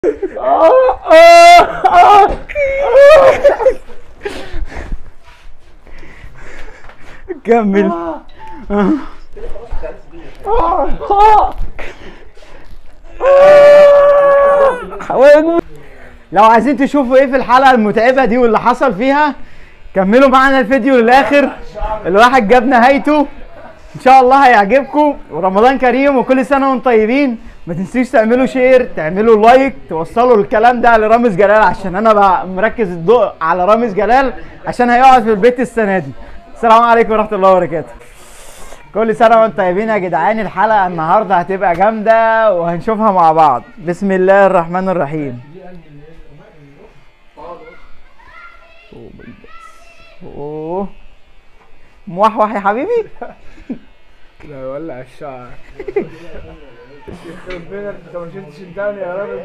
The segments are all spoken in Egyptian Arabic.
كمل لو عايزين تشوفوا ايه في الحلقه المتعبه دي واللي حصل فيها كملوا معانا الفيديو للاخر الواحد جاب نهايته ان شاء الله هيعجبكم ورمضان كريم وكل سنه وانتم طيبين ما تنسوش تعملوا شير تعملوا لايك توصلوا الكلام ده لرامز جلال عشان انا بقى مركز الضوء على رامز جلال عشان هيقعد في البيت السنه دي السلام عليكم ورحمه الله وبركاته كل سنه وانتم طيبين يا جدعان الحلقه النهارده هتبقى جامده وهنشوفها مع بعض بسم الله الرحمن الرحيم اوه موحوح يا حبيبي لا يولع الشعر يخرب بينك انت ما شفتش الدم يا راجل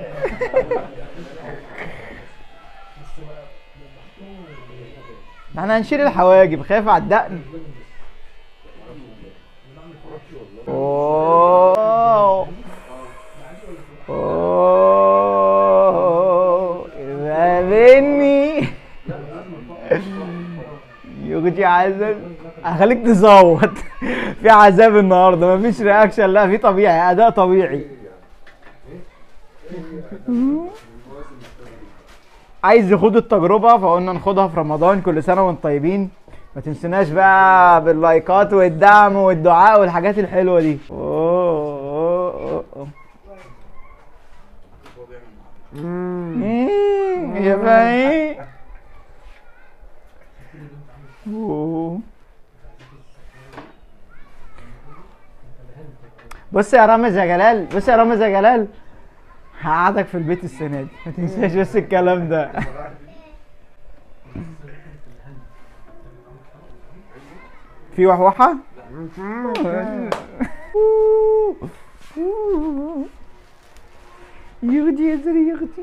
احنا هنشيل الحواجب خايف على الدقن اوه اوه يا بني يوجي عذاب هخليك تصوت في عذاب النهارده مفيش رياكشن لا في طبيعي اداء طبيعي عايز يخوض التجربه فقلنا ناخدها في رمضان كل سنه وانتم طيبين ما تنسوناش بقى باللايكات والدعم والدعاء والحاجات الحلوه دي أوه، أوه، أوه، أوه. مم، يا فاهم أوه. بص يا رامز يا جلال بص يا رامز يا جلال هقعدك في البيت السنه دي ما تنساش بس الكلام ده في وحوحه يغدي يا زري يغدي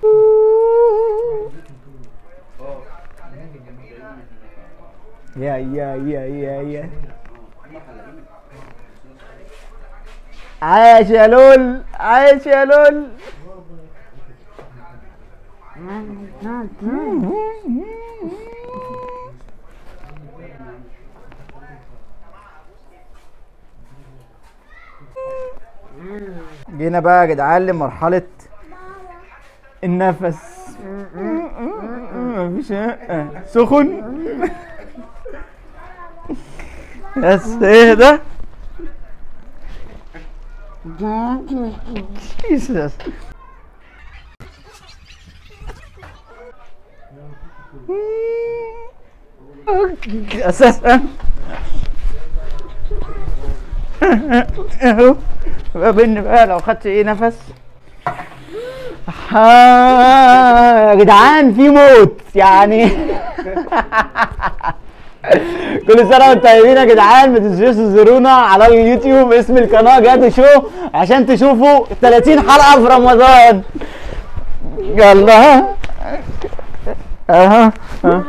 يا يا يا يا يا عاش يا لول عاش يا لول جينا بقى يا جدعان لمرحلة النفس مفيش سخن بس ايه ده Jesus. اساسا اهو بين بقى لو خدت ايه نفس آه، يا جدعان في موت يعني كل سنه وانتم طيبين يا جدعان ما تنسوش تزورونا على اليوتيوب اسم القناه جاد شو عشان تشوفوا 30 حلقه في رمضان يلا اها ها.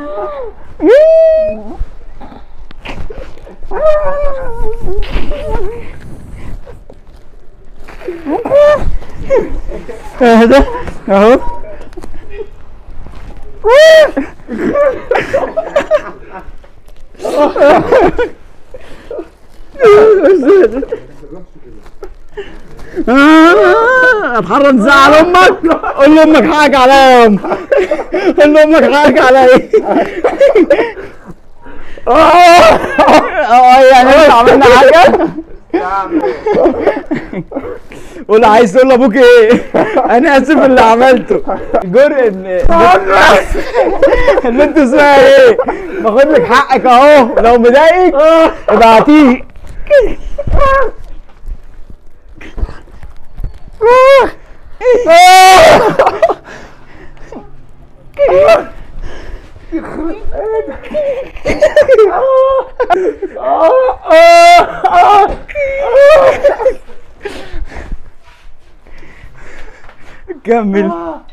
اهدى اهو اتحرم تزعل امك قول لامك حقك عليا يا ام قول لامك حقك عليا اه يعني انت عملنا حاجه قول عايز تقول لابوك ايه انا اسف اللي عملته جرء ان اللي انت اسمها ايه باخد لك حقك اهو لو مضايقك ابعتيه كمل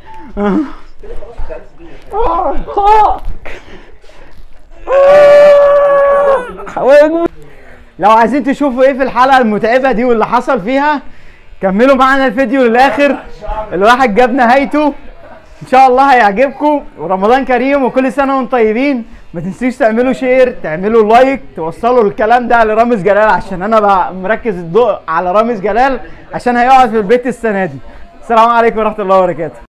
حواجب لو عايزين تشوفوا ايه في الحلقه المتعبه دي واللي حصل فيها كملوا معانا الفيديو للاخر الواحد جاب نهايته ان شاء الله هيعجبكم ورمضان كريم وكل سنه وانتم طيبين ما تنسوش تعملوا شير تعملوا لايك توصلوا الكلام ده لرامز جلال عشان انا بقى مركز الضوء على رامز جلال عشان هيقعد في البيت السنه دي السلام عليكم ورحمه الله وبركاته